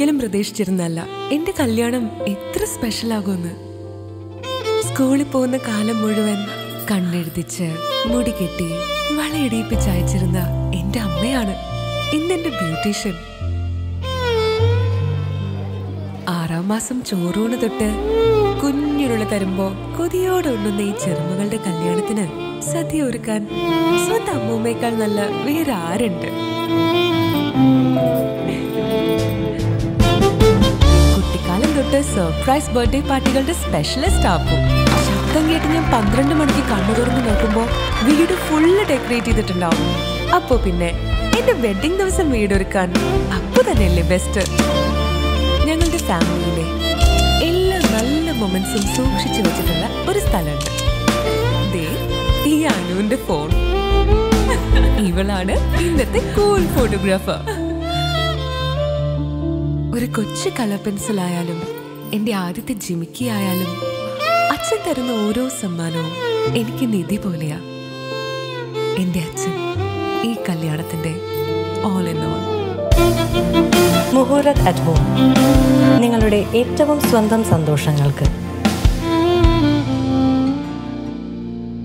ഒരിക്കലും പ്രതീക്ഷിച്ചിരുന്നല്ല എന്റെ കല്യാണം എത്ര സ്പെഷ്യൽ ആകുമെന്ന് സ്കൂളിൽ പോകുന്ന കാലം മുഴുവൻ കണ്ണെഴുതിച്ച് മുടി കെട്ടി വളയിടിയിപ്പിച്ച് അയച്ചിരുന്ന എന്റെ അമ്മയാണ് ഇന്നെന്റെ ബ്യൂട്ടീഷ്യൻ ആറാം മാസം ചോറൂണ് തൊട്ട് കുഞ്ഞുരുള തരുമ്പോ കൊതിയോടെ ഉണ്ണുന്ന ഈ ചെറുമകളുടെ കല്യാണത്തിന് സദ്യ ഒരുക്കാൻ സ്വന്തം അമ്മൂമ്മേക്കാൾ നല്ല വേറെ ആരുണ്ട് കുട്ടിക്കാലം തൊട്ട് സർപ്രൈസ് ബർത്ത്ഡേ പാർട്ടികളുടെ സ്പെഷ്യലിസ്റ്റ് ആക്കും ശബ്ദം കേട്ട് ഞാൻ പന്ത്രണ്ട് മണിക്ക് കണ്ണു തുറന്ന് നോക്കുമ്പോ വീട് ഫുള്ള് ഡെക്കറേറ്റ് ചെയ്തിട്ടുണ്ടാവും അപ്പോ പിന്നെ എന്റെ വെഡിങ് ദിവസം വീടൊരുക്കാൻ അപ്പൊ തന്നെയല്ലേ ബെസ്റ്റ് ഞങ്ങളുടെ ഫാമിലിയിലെ എല്ലാ നല്ല മൊമെന്റ്സും സൂക്ഷിച്ചു വെച്ചിട്ടുള്ള ഒരു സ്ഥലമുണ്ട് ദേ ഈ അനുവിന്റെ ഫോൺ ഇവളാണ് ഇന്നത്തെ കൂൾ ഫോട്ടോഗ്രാഫർ ഒരു കൊച്ചു കളർ പെൻസിൽ ആയാലും എന്റെ ആദ്യത്തെ ജിമിക്കി ആയാലും അച്ഛൻ തരുന്ന ഓരോ സമ്മാനവും എനിക്ക് നിധി പോലെയാ എന്റെ അച്ഛൻ ഈ കല്യാണത്തിന്റെ all in all muhurat at home നിങ്ങളുടെ ഏറ്റവും സ്വന്തം സന്തോഷങ്ങൾക്ക്